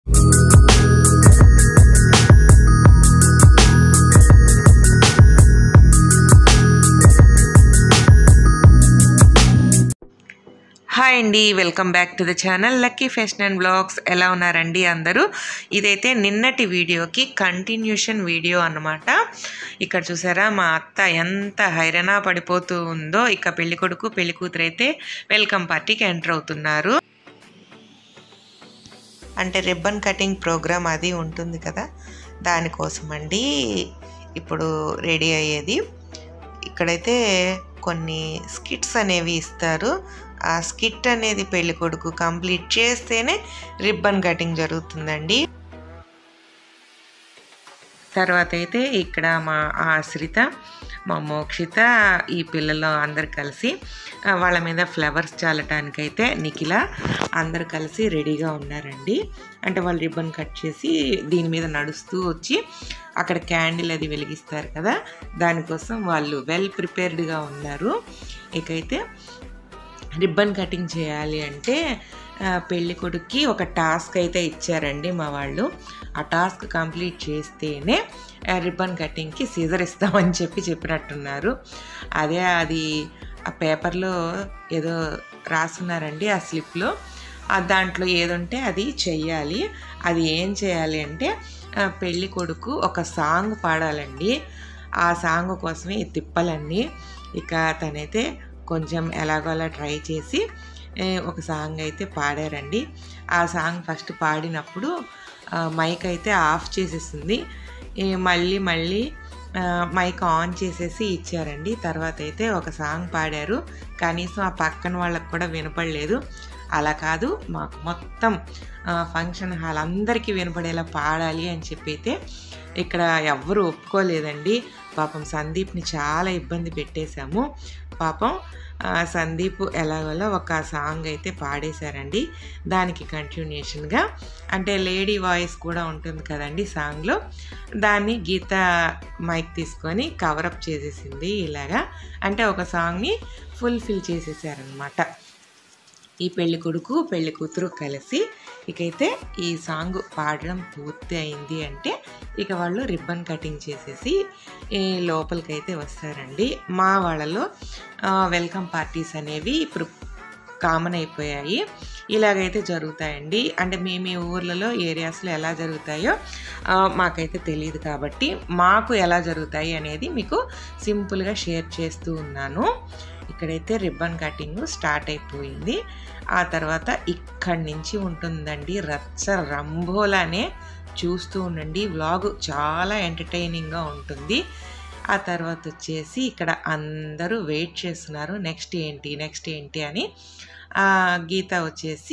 hi అండి welcome back to the channel lucky fashion and blogs ఎలా ఉన్నారండి అందరూ ఇదైతే నిన్నటి వీడియోకి కంటిన్యూషన్ వీడియో అన్నమాట ఇక్కడ చూసారా మా అత్త ఎంత హైరాణ పడిపోతూ ఉందో ఇక పెళ్లి కొడుకు పెళ్లి కూతురు అయితే వెల్కమ్ పార్టీకి ఎంటర్ అవుతున్నారు అంటే రిబ్బన్ కటింగ్ ప్రోగ్రామ్ అది ఉంటుంది కదా దానికోసం అండి ఇప్పుడు రెడీ అయ్యేది ఇక్కడైతే కొన్ని స్కిట్స్ అనేవి ఇస్తారు ఆ స్కిట్ అనేది పెళ్లి కొడుకు కంప్లీట్ చేస్తేనే రిబ్బన్ కటింగ్ జరుగుతుందండి తర్వాత అయితే ఇక్కడ మా ఆశ్రిత మా మోక్షిత ఈ పిల్లలు అందరు కలిసి ఆ, వాళ్ళ మీద ఫ్లవర్స్ చల్లటానికైతే నిఖిల అందరు కలిసి రెడీగా ఉన్నారండి అంటే వాళ్ళు రిబ్బన్ కట్ చేసి దీని మీద నడుస్తూ వచ్చి అక్కడ క్యాండిల్ అది వెలిగిస్తారు కదా దానికోసం వాళ్ళు వెల్ ప్రిపేర్డ్గా ఉన్నారు ఇకైతే రిబ్బన్ కటింగ్ చేయాలి అంటే ఆ, పెళ్లి కొడుక్కి ఒక టాస్క్ అయితే ఇచ్చారండి మా వాళ్ళు ఆ టాస్క్ కంప్లీట్ చేస్తేనే ఆ, రిబ్బన్ కటింగ్కి సీజర్ ఇస్తామని చెప్పి చెప్పినట్టున్నారు అదే అది ఆ పేపర్లో ఏదో రాసున్నారండి ఆ స్లిప్లో ఆ దాంట్లో ఏదుంటే అది చెయ్యాలి అది ఏం చేయాలి అంటే ఆ, పెళ్లి కొడుకు ఒక సాంగ్ పాడాలండి ఆ సాంగ్ కోసమే ఈ తిప్పలన్నీ ఇక తనైతే కొంచెం ఎలాగోలా ట్రై చేసి ఏ, ఒక సాంగ్ అయితే పాడారండి ఆ సాంగ్ ఫస్ట్ పాడినప్పుడు ఆ, మైక్ అయితే ఆఫ్ చేసేసింది ఏ, మళ్ళీ మళ్ళీ ఆ, మైక్ ఆన్ చేసేసి ఇచ్చారండి తర్వాత అయితే ఒక సాంగ్ పాడారు కనీసం ఆ పక్కన వాళ్ళకి కూడా వినపడలేదు అలా కాదు మాకు మొత్తం ఆ, ఫంక్షన్ హాల్ అందరికీ వినపడేలా పాడాలి అని చెప్పి అయితే ఇక్కడ ఎవ్వరు ఒప్పుకోలేదండి పాపం సందీప్ని చాలా ఇబ్బంది పెట్టేశాము పాపం ఆ, సందీప్ ఎలాగోలా ఒక సాంగ్ అయితే పాడేశారండి దానికి కంటిన్యూషన్గా అంటే లేడీ వాయిస్ కూడా ఉంటుంది కదండి సాంగ్లో దాన్ని గీత మైక్ తీసుకొని కవరప్ చేసేసింది ఇలాగా అంటే ఒక సాంగ్ని ఫుల్ఫిల్ చేసేసారనమాట ఈ పెళ్లి కొడుకు పెళ్లి కూతురు కలిసి ఇకైతే ఈ సాంగ్ పాడడం పూర్తి అయింది అంటే ఇక వాళ్ళు రిబ్బన్ కటింగ్ చేసేసి ఈ లోపలికైతే వస్తారండి మా వాళ్ళలో ఆ, వెల్కమ్ పార్టీస్ అనేవి ఇప్పుడు కామన్ అయిపోయాయి ఇలాగైతే జరుగుతాయండి అంటే మీ మీ ఊర్లలో ఏరియాస్లో ఎలా జరుగుతాయో ఆ, మాకైతే తెలియదు కాబట్టి మాకు ఎలా జరుగుతాయి అనేది మీకు సింపుల్గా షేర్ చేస్తూ ఉన్నాను ఇక్కడైతే రిబ్బన్ కటింగ్ స్టార్ట్ అయిపోయింది ఆ తర్వాత ఇక్కడి నుంచి ఉంటుందండి రచ్చ రంభోలానే చూస్తూ ఉండండి వ్లాగ్ చాలా ఎంటర్టైనింగ్గా ఉంటుంది ఆ తర్వాత వచ్చేసి ఇక్కడ అందరూ వెయిట్ చేస్తున్నారు నెక్స్ట్ ఏంటి నెక్స్ట్ ఏంటి అని ఆ, గీత వచ్చేసి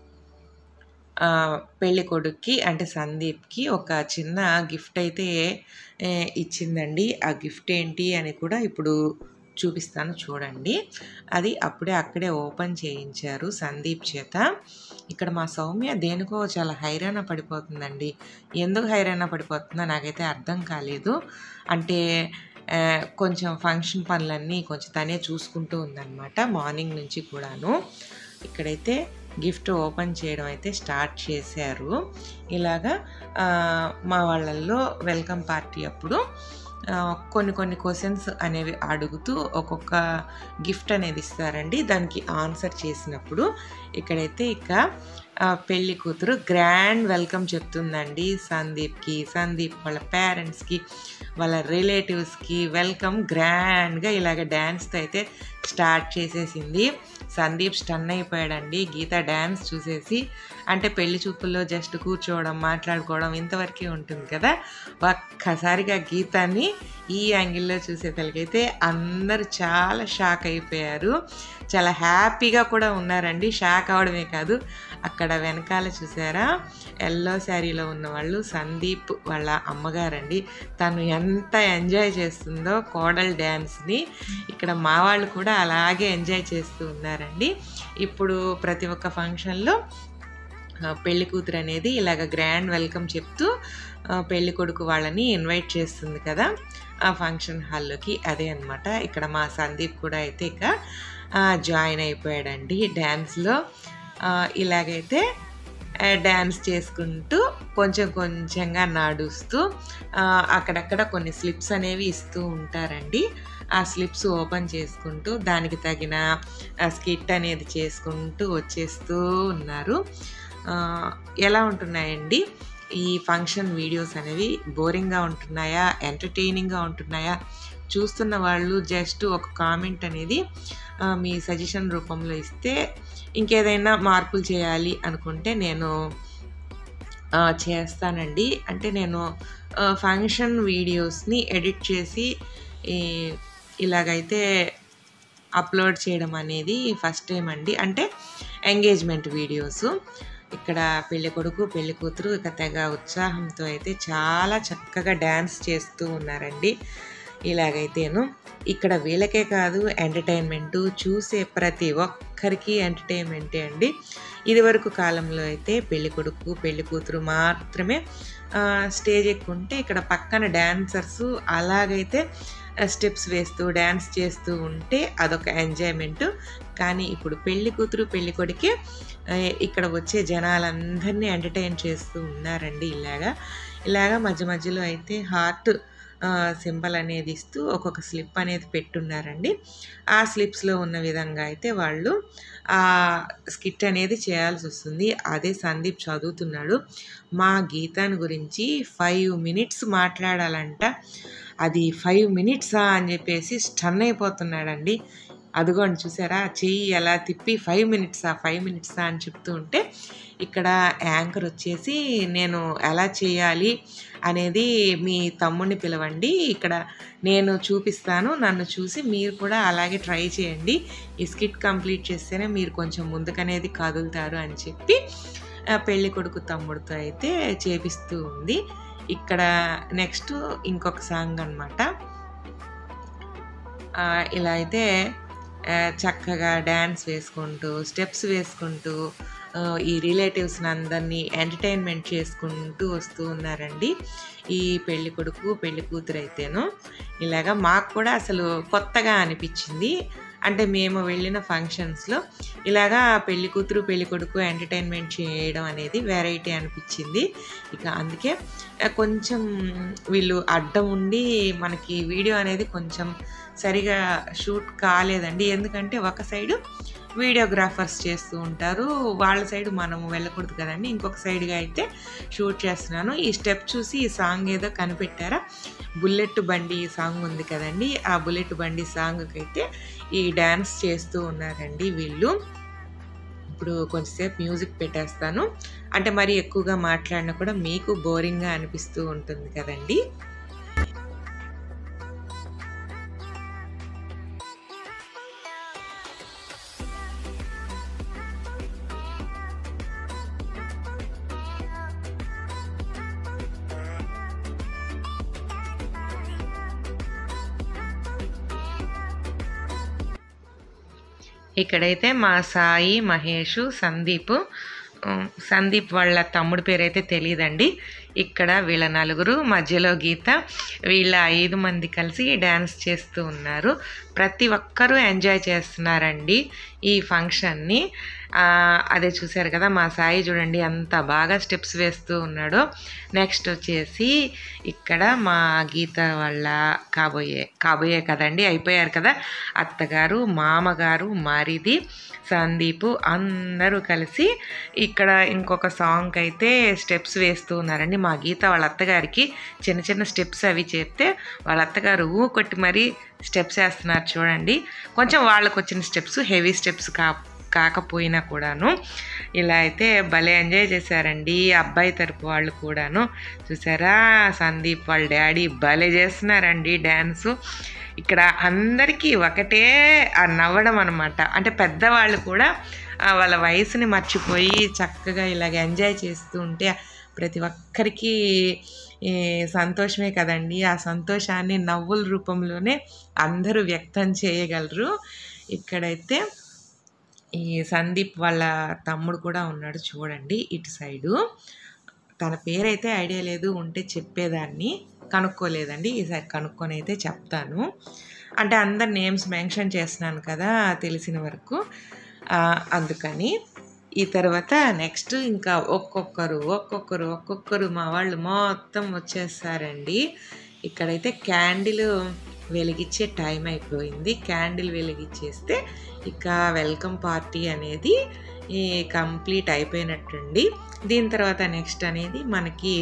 ఆ, పెళ్లి కొడుక్కి అంటే సందీప్కి ఒక చిన్న గిఫ్ట్ అయితే ఏ, ఇచ్చిందండి ఆ గిఫ్ట్ ఏంటి అని కూడా ఇప్పుడు చూపిస్తాను చూడండి అది అప్పుడే అక్కడే ఓపెన్ చేయించారు సందీప్ చేత ఇక్కడ మా సౌమ్య దేనికో చాలా హైరాణ పడిపోతుందండి ఎందుకు హైరాణ పడిపోతుందో నాకైతే అర్థం కాలేదు అంటే ఆ, కొంచెం ఫంక్షన్ పనులన్నీ కొంచెం తనే చూసుకుంటూ ఉందన్నమాట మార్నింగ్ నుంచి కూడాను ఇక్కడైతే గిఫ్ట్ ఓపెన్ చేయడం అయితే స్టార్ట్ చేశారు ఇలాగా ఆ, మా వాళ్ళల్లో వెల్కమ్ పార్టీ అప్పుడు ఆ, కొన్ని కొన్ని క్వశ్చన్స్ అనేవి అడుగుతూ ఒక్కొక్క గిఫ్ట్ అనేది ఇస్తారండి దానికి ఆన్సర్ చేసినప్పుడు ఇక్కడైతే ఇక ఆ, పెళ్లి కూతురు గ్రాండ్ వెల్కమ్ చెప్తుందండి సందీప్కి సందీప్ వాళ్ళ పేరెంట్స్కి వాళ్ళ రిలేటివ్స్కి వెల్కమ్ గ్రాండ్గా ఇలాగ డ్యాన్స్తో అయితే స్టార్ట్ చేసేసింది సందీప్ స్టన్ అయిపోయాడండి గీత డ్యాన్స్ చూసేసి అంటే పెళ్లి చూపుల్లో జస్ట్ కూర్చోవడం మాట్లాడుకోవడం ఇంతవరకే ఉంటుంది కదా ఒక్కసారిగా గీతాన్ని ఈ యాంగిల్లో చూసేసరికైతే అందరూ చాలా షాక్ అయిపోయారు చాలా హ్యాపీగా కూడా ఉన్నారండి షాక్ అవడమే కాదు అక్కడ వెనకాల చూసారా ఎల్లో శారీలో ఉన్న వాళ్ళు సందీప్ వాళ్ళ అమ్మగారండి తను ఎంత ఎంజాయ్ చేస్తుందో కోడల్ డ్యాన్స్ని ఇక్కడ మా వాళ్ళు కూడా అలాగే ఎంజాయ్ చేస్తూ ఉన్నారండి ఇప్పుడు ప్రతి ఒక్క ఫంక్షన్లో ఆ, పెళ్లి కూతురు అనేది ఇలాగ గ్రాండ్ వెల్కమ్ చెప్తూ ఆ, పెళ్లి కొడుకు వాళ్ళని ఇన్వైట్ చేస్తుంది కదా ఆ ఫంక్షన్ హాల్లోకి అదే అన్నమాట ఇక్కడ మా సందీప్ కూడా అయితే ఇక ఆ, జాయిన్ అయిపోయాడండి డ్యాన్స్లో ఆ, ఇలాగైతే డ్యాన్స్ చేసుకుంటూ కొంచెం కొంచెంగా నడుస్తూ ఆ, అక్కడక్కడ కొన్ని స్లిప్స్ అనేవి ఇస్తూ ఉంటారండి ఆ స్లిప్స్ ఓపెన్ చేసుకుంటూ దానికి తగిన స్కిట్ అనేది చేసుకుంటూ వచ్చేస్తూ ఉన్నారు ఆ, ఎలా ఉంటున్నాయండి ఈ ఫంక్షన్ వీడియోస్ అనేవి బోరింగ్గా ఉంటున్నాయా ఎంటర్టైనింగ్గా ఉంటున్నాయా చూస్తున్న వాళ్ళు జస్ట్ ఒక కామెంట్ అనేది ఆ, మీ సజెషన్ రూపంలో ఇస్తే ఇంకేదైనా మార్పులు చేయాలి అనుకుంటే నేను ఆ, చేస్తానండి అంటే నేను ఆ, ఫంక్షన్ వీడియోస్ని ఎడిట్ చేసి ఈ, ఇలాగైతే అప్లోడ్ చేయడం అనేది ఫస్ట్ టైం అండి అంటే ఎంగేజ్మెంట్ వీడియోస్ ఇక్కడ పెళ్లి కొడుకు పెళ్లి కూతురు ఇక తెగ ఉత్సాహంతో అయితే చాలా చక్కగా డ్యాన్స్ చేస్తూ ఉన్నారండి ఇలాగైతేను ఇక్కడ వీళ్ళకే కాదు ఎంటర్టైన్మెంట్ చూసే ప్రతి ఒక్కరికి ఎంటర్టైన్మెంటే అండి ఇదివరకు కాలంలో అయితే పెళ్లి కొడుకు పెళ్లి కూతురు మాత్రమే ఆ, స్టేజ్ ఎక్కుంటే ఇక్కడ పక్కన డాన్సర్స్ అలాగైతే స్టెప్స్ వేస్తూ డ్యాన్స్ చేస్తూ ఉంటే అదొక ఎంజాయ్మెంట్ కానీ ఇప్పుడు పెళ్లి కూతురు పెళ్లి కొడుకే ఆ, ఇక్కడ వచ్చే జనాలందరినీ ఎంటర్టైన్ చేస్తూ ఉన్నారండి ఇలాగా ఇలాగా మధ్య మధ్యలో అయితే హార్ట్ సింబల్ అనేది ఇస్తూ ఒక్కొక్క స్లిప్ అనేది పెట్టున్నారండి ఆ స్లిప్స్లో ఉన్న విధంగా అయితే వాళ్ళు ఆ స్కిట్ అనేది చేయాల్సి వస్తుంది అదే సందీప్ చదువుతున్నాడు మా గీతాన్ని గురించి ఫైవ్ మినిట్స్ మాట్లాడాలంట అది ఫైవ్ మినిట్సా అని చెప్పేసి స్టన్ అయిపోతున్నాడండి అదిగోండి చూసారా చెయ్యి ఎలా తిప్పి ఫైవ్ మినిట్సా ఫైవ్ మినిట్సా అని చెప్తూ ఉంటే ఇక్కడ యాంకర్ వచ్చేసి నేను ఎలా చేయాలి అనేది మీ తమ్ముడిని పిలవండి ఇక్కడ నేను చూపిస్తాను నన్ను చూసి మీరు కూడా అలాగే ట్రై చేయండి ఈ స్కిట్ కంప్లీట్ చేస్తేనే మీరు కొంచెం ముందుకనేది కదులుతారు అని చెప్పి ఆ, పెళ్లి కొడుకు తమ్ముడితో అయితే చేపిస్తూ ఉంది ఇక్కడ నెక్స్ట్ ఇంకొక సాంగ్ అనమాట ఇలా అయితే ఆ, చక్కగా డ్యాన్స్ వేసుకుంటూ స్టెప్స్ వేసుకుంటూ ఆ, ఈ రిలేటివ్స్ని అందరినీ ఎంటర్టైన్మెంట్ చేసుకుంటూ వస్తూ ఉన్నారండి ఈ పెళ్లి కొడుకు పెళ్లి కూతురు అయితేను ఇలాగా మాకు కూడా అసలు కొత్తగా అనిపించింది అంటే మేము వెళ్ళిన ఫంక్షన్స్లో ఇలాగా పెళ్లి కూతురు పెళ్లి కొడుకు ఎంటర్టైన్మెంట్ చేయడం అనేది వెరైటీ అనిపించింది ఇక అందుకే ఆ, కొంచెం వీళ్ళు అడ్డం ఉండి మనకి వీడియో అనేది కొంచెం సరిగా షూట్ కాలేదండి ఎందుకంటే ఒక సైడు వీడియోగ్రాఫర్స్ చేస్తూ ఉంటారు వాళ్ళ సైడ్ మనము వెళ్ళకూడదు కదండి ఇంకొక సైడ్గా అయితే షూట్ చేస్తున్నాను ఈ స్టెప్ చూసి ఈ సాంగ్ ఏదో కనిపెట్టారా బుల్లెట్ బండి సాంగ్ ఉంది కదండి ఆ బుల్లెట్ బండి సాంగ్కి అయితే ఈ డ్యాన్స్ చేస్తూ ఉన్నారండి వీళ్ళు ఇప్పుడు కొంచెంసేపు మ్యూజిక్ పెట్టేస్తాను అంటే మరి ఎక్కువగా మాట్లాడినా కూడా మీకు బోరింగ్గా అనిపిస్తూ ఉంటుంది కదండి ఇక్కడైతే మా సాయి మహేష్ సందీప్ ఉమ్, సందీప్ వాళ్ళ తమ్ముడి పేరైతే తెలియదండి ఇక్కడ వీళ్ళ నలుగురు మధ్యలో గీత వీళ్ళ ఐదు మంది కలిసి డ్యాన్స్ చేస్తూ ఉన్నారు ప్రతి ఒక్కరూ ఎంజాయ్ చేస్తున్నారండి ఈ ఫంక్షన్ని ఆ, అదే చూశారు కదా మా సాయి చూడండి ఎంత బాగా స్టెప్స్ వేస్తూ ఉన్నాడో నెక్స్ట్ వచ్చేసి ఇక్కడ మా గీత వాళ్ళ కాబోయే కాబోయే కదండి అయిపోయారు కదా అత్తగారు మామగారు మరిది సందీపు అందరూ కలిసి ఇక్కడ ఇంకొక సాంగ్ అయితే స్టెప్స్ వేస్తూ ఉన్నారండి మా గీత వాళ్ళ అత్తగారికి చిన్న చిన్న స్టెప్స్ అవి చెప్తే వాళ్ళ అత్తగారు ఊ కొట్టి మరీ స్టెప్స్ వేస్తున్నారు చూడండి కొంచెం వాళ్ళకు వచ్చిన స్టెప్స్ హెవీ స్టెప్స్ కా కాకపోయినా కూడాను ఇలా అయితే భలే ఎంజాయ్ చేశారండి అబ్బాయి తరపు వాళ్ళు కూడాను చూసారా సందీప్ వాళ్ళ డాడీ భలే చేస్తున్నారండి డ్యాన్సు ఇక్కడ అందరికీ ఒకటే ఆ నవ్వడం అనమాట అంటే పెద్దవాళ్ళు కూడా ఆ వాళ్ళ వయసుని మర్చిపోయి చక్కగా ఇలాగ ఎంజాయ్ చేస్తూ ఉంటే ప్రతి ఒక్కరికి ఈ సంతోషమే కదండి ఆ సంతోషాన్ని నవ్వుల రూపంలోనే అందరూ వ్యక్తం చేయగలరు ఇక్కడైతే ఈ సందీప్ వాళ్ళ తమ్ముడు కూడా ఉన్నాడు చూడండి ఇటు సైడు తన పేరైతే ఐడియా లేదు ఉంటే చెప్పేదాన్ని కనుక్కోలేదండి ఈసారి కనుక్కొని అయితే చెప్తాను అంటే అందరు నేమ్స్ మెన్షన్ చేస్తున్నాను కదా తెలిసిన వరకు ఆ, అందుకని ఈ తర్వాత నెక్స్ట్ ఇంకా ఒక్కొక్కరు ఒక్కొక్కరు ఒక్కొక్కరు మా వాళ్ళు మొత్తం వచ్చేస్తారండి ఇక్కడైతే క్యాండిల్ వెలిగించే టైం అయిపోయింది క్యాండిల్ వెలిగించేస్తే ఇక వెల్కమ్ పార్టీ అనేది ఈ కంప్లీట్ అయిపోయినట్టుండి దీని తర్వాత నెక్స్ట్ అనేది మనకి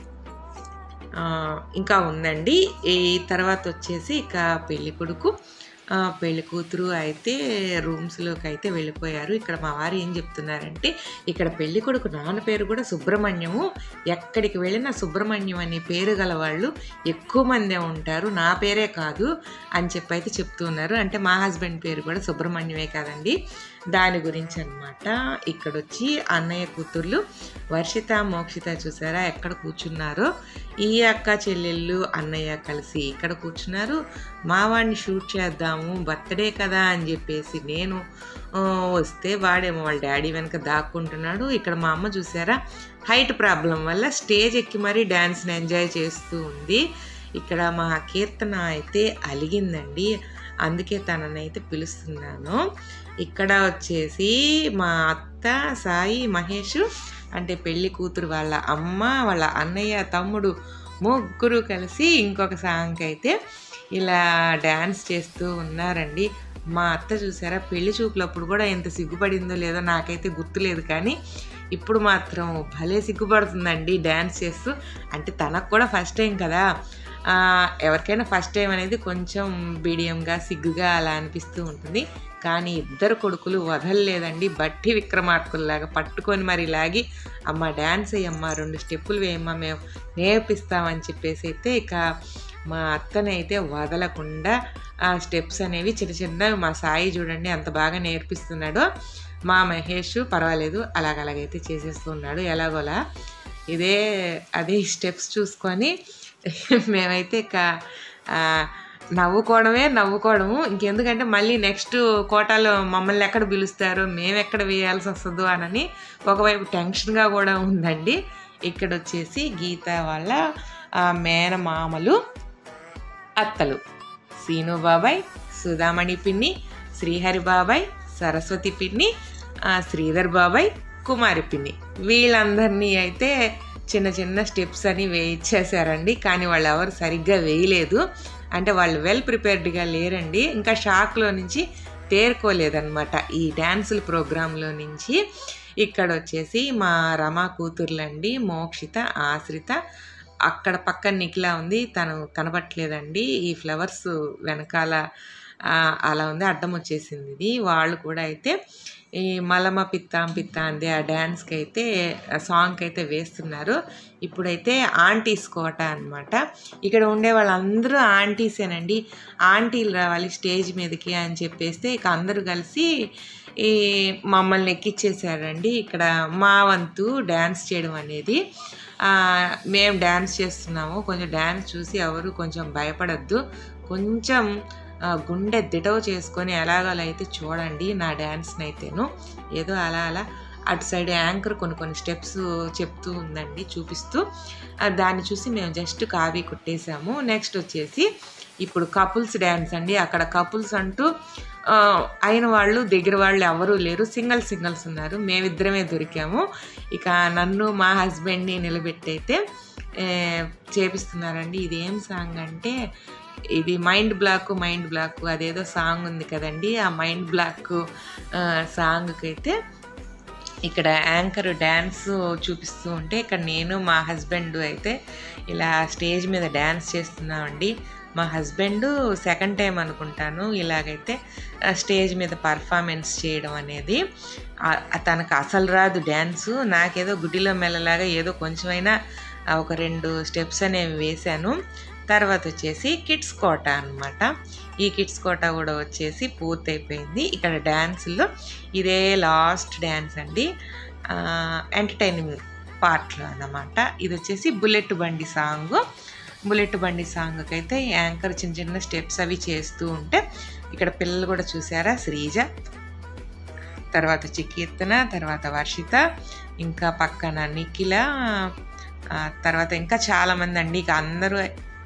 ఆ, ఇంకా ఉందండి ఈ తర్వాత వచ్చేసి ఇక పెళ్లి కొడుకు ఆ, పెళ్లి కూతురు అయితే రూమ్స్లోకి అయితే వెళ్ళిపోయారు ఇక్కడ మా వారు ఏం చెప్తున్నారంటే ఇక్కడ పెళ్లి కొడుకు నాన్న పేరు కూడా సుబ్రహ్మణ్యము ఎక్కడికి వెళ్ళినా సుబ్రహ్మణ్యం అనే పేరు గల వాళ్ళు ఎక్కువ మందే ఉంటారు నా పేరే కాదు అని చెప్పి అయితే చెప్తున్నారు అంటే మా హస్బెండ్ పేరు కూడా సుబ్రహ్మణ్యమే కాదండి దాని గురించి అన్నమాట ఇక్కడ వచ్చి అన్నయ్య కూతుర్లు వర్షిత మోక్షిత చూసారా ఎక్కడ కూర్చున్నారో ఈ అక్క చెల్లెళ్ళు అన్నయ్య కలిసి ఇక్కడ కూర్చున్నారు మా వాడిని షూట్ చేద్దాము బర్త్డే కదా అని చెప్పేసి నేను ఆ, వస్తే వాడేమో వాళ్ళ డాడీ వెనక దాక్కుంటున్నాడు ఇక్కడ మా అమ్మ చూసారా హైట్ ప్రాబ్లం వల్ల స్టేజ్ ఎక్కి మరీ డ్యాన్స్ని ఎంజాయ్ చేస్తూ ఉంది ఇక్కడ మా కీర్తన అయితే అలిగిందండి అందుకే తననైతే పిలుస్తున్నాను ఇక్కడ వచ్చేసి మా అత్త సాయి మహేష్ అంటే పెళ్లి కూతురు వాళ్ళ అమ్మ వాళ్ళ అన్నయ్య తమ్ముడు ముగ్గురు కలిసి ఇంకొక సాంగ్ అయితే ఇలా డ్యాన్స్ చేస్తూ ఉన్నారండి మా అత్త చూసారా పెళ్లి చూపులప్పుడు కూడా ఎంత సిగ్గుపడిందో లేదో నాకైతే గుర్తులేదు కానీ ఇప్పుడు మాత్రం భలే సిగ్గుపడుతుందండి డ్యాన్స్ చేస్తూ అంటే తనకు కూడా ఫస్ట్ టైం కదా ఆ, ఎవరికైనా ఫస్ట్ టైం అనేది కొంచెం బీడియంగా సిగ్గుగా అలా అనిపిస్తూ ఉంటుంది కానీ ఇద్దరు కొడుకులు వదలలేదండి బట్టి విక్రమార్కుల్లాగా పట్టుకొని మరి లాగి అమ్మ డ్యాన్స్ వేయమ్మా రెండు స్టెప్పులు వేయమ్మా మేము నేర్పిస్తామని చెప్పేసి అయితే ఇక మా అత్తని అయితే వదలకుండా ఆ స్టెప్స్ అనేవి చిన్న చిన్న మా సాయి చూడండి అంత బాగా నేర్పిస్తున్నాడు మా మహేష్ పర్వాలేదు అలాగలాగైతే చేసేస్తున్నాడు ఎలాగోలా ఇదే అదే స్టెప్స్ చూసుకొని మేమైతే ఇక ఆ, నవ్వుకోవడమే నవ్వుకోవడము ఇంకెందుకంటే మళ్ళీ నెక్స్ట్ కోటాలో మమ్మల్ని ఎక్కడ పిలుస్తారో మేము ఎక్కడ వేయాల్సి వస్తుందో అనని ఒకవైపు టెన్షన్గా కూడా ఉందండి ఇక్కడ వచ్చేసి గీత వాళ్ళ ఆ, మేనమామలు అత్తలు సీను బాబాయ్ సుధామణి పిన్ని శ్రీహరి బాబాయ్ సరస్వతి పిన్ని ఆ, శ్రీధర్ బాబాయ్ కుమారి పిన్ని వీళ్ళందరినీ అయితే చిన్న చిన్న స్టెప్స్ అని వేయించేశారండి కానీ వాళ్ళు ఎవరు సరిగ్గా వేయలేదు అంటే వాళ్ళు వెల్ ప్రిపేర్డ్గా లేరండి ఇంకా షాక్లో నుంచి తేరుకోలేదన్నమాట ఈ డ్యాన్సుల ప్రోగ్రాంలో నుంచి ఇక్కడ వచ్చేసి మా రమా కూతుర్లండి మోక్షిత ఆశ్రిత అక్కడ పక్కన నిఖిల ఉంది తను కనపట్లేదండి ఈ ఫ్లవర్స్ వెనకాల ఆ, అలా ఉంది అడ్డం వచ్చేసింది ఇది వాళ్ళు కూడా అయితే ఈ మలమ పిత్తాం పిత్తాంది ఆ డ్యాన్స్కి అయితే ఆ సాంగ్కి అయితే వేస్తున్నారు ఇప్పుడైతే ఆంటీస్ కోట అనమాట ఇక్కడ ఉండే వాళ్ళందరూ ఆంటీసేనండి ఆంటీలు రావాలి స్టేజ్ మీదకి అని చెప్పేస్తే ఇక అందరూ కలిసి ఈ మమ్మల్ని ఎక్కిచ్చేసారండి ఇక్కడ మా వంతు డ్యాన్స్ చేయడం అనేది ఆ, మేము డ్యాన్స్ చేస్తున్నాము కొంచెం డ్యాన్స్ చూసి ఎవరు కొంచెం భయపడద్దు కొంచెం ఆ, గుండె దిటవు చేసుకొని ఎలాగోలా అయితే చూడండి నా డ్యాన్స్ని అయితేను ఏదో అలా అలా అటు సైడ్ యాంకర్ కొన్ని కొన్ని స్టెప్స్ చెప్తూ ఉందండి చూపిస్తూ ఆ, దాన్ని చూసి మేము జస్ట్ కాపీ కొట్టేసాము నెక్స్ట్ వచ్చేసి ఇప్పుడు కపుల్స్ డ్యాన్స్ అండి అక్కడ కపుల్స్ అంటూ ఆ, అయిన వాళ్ళు దగ్గర వాళ్ళు ఎవరూ లేరు సింగిల్ సింగిల్స్ ఉన్నారు మేమిద్దరమే దొరికాము ఇక నన్ను మా హస్బెండ్ని నిలబెట్టయితే ఏ, చేపిస్తున్నారండి ఇది ఏం సాంగ్ అంటే ఇది మైండ్ బ్లాక్ మైండ్ బ్లాక్ అదేదో సాంగ్ ఉంది కదండి ఆ మైండ్ బ్లాక్ సాంగ్కి అయితే ఇక్కడ యాంకర్ డ్యాన్స్ చూపిస్తూ ఉంటే ఇక్కడ నేను మా హస్బెండ్ అయితే ఇలా స్టేజ్ మీద డ్యాన్స్ చేస్తున్నామండి మా హస్బెండ్ సెకండ్ టైం అనుకుంటాను ఇలాగైతే ఆ, స్టేజ్ మీద పర్ఫార్మెన్స్ చేయడం అనేది ఆ- ఆ తనకు అసలు రాదు డ్యాన్సు నాకేదో గుడ్డిలో మెల్లలాగా ఏదో కొంచెమైనా ఆ, ఒక రెండు స్టెప్స్ అనేవి వేశాను తర్వాత వచ్చేసి కిడ్స్ కోట అన్నమాట ఈ కిడ్స్ కోట కూడా వచ్చేసి పూర్తయిపోయింది ఇక్కడ డ్యాన్స్లో ఇదే లాస్ట్ డ్యాన్స్ అండి ఎంటర్టైనింగ్ పార్ట్లో అన్నమాట ఇది వచ్చేసి బుల్లెట్ బండి సాంగ్ బుల్లెట్ బండి సాంగ్కి అయితే యాంకర్ చిన్న చిన్న స్టెప్స్ అవి చేస్తూ ఉంటే ఇక్కడ పిల్లలు కూడా చూసారా శ్రీజ తర్వాత వచ్చి కీర్తన తర్వాత వర్షిత ఇంకా పక్కన నిఖిల ఆ, తర్వాత ఇంకా చాలామంది అండి ఇక అందరూ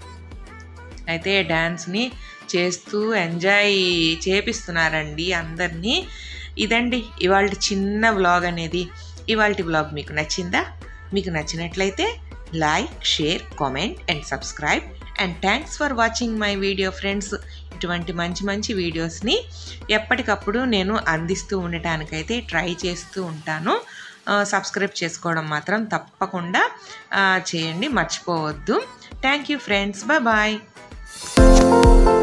అయితే డ్యాన్స్ని చేస్తూ ఎంజాయ్ చేపిస్తున్నారండి అందరినీ ఇదండి ఇవాళ చిన్న వ్లాగ్ అనేది ఇవాళ వ్లాగ్ మీకు నచ్చిందా మీకు నచ్చినట్లయితే like share comment and subscribe and thanks for watching my video friends ఇటువంటి మంచి మంచి వీడియోస్ని ఎప్పటికప్పుడు నేను అందిస్తూ ఉండటానికైతే ట్రై చేస్తూ ఉంటాను ఆ, సబ్స్క్రైబ్ చేసుకోవడం మాత్రం తప్పకుండా ఆ, చేయండి మర్చిపోవద్దు thank you friends bye bye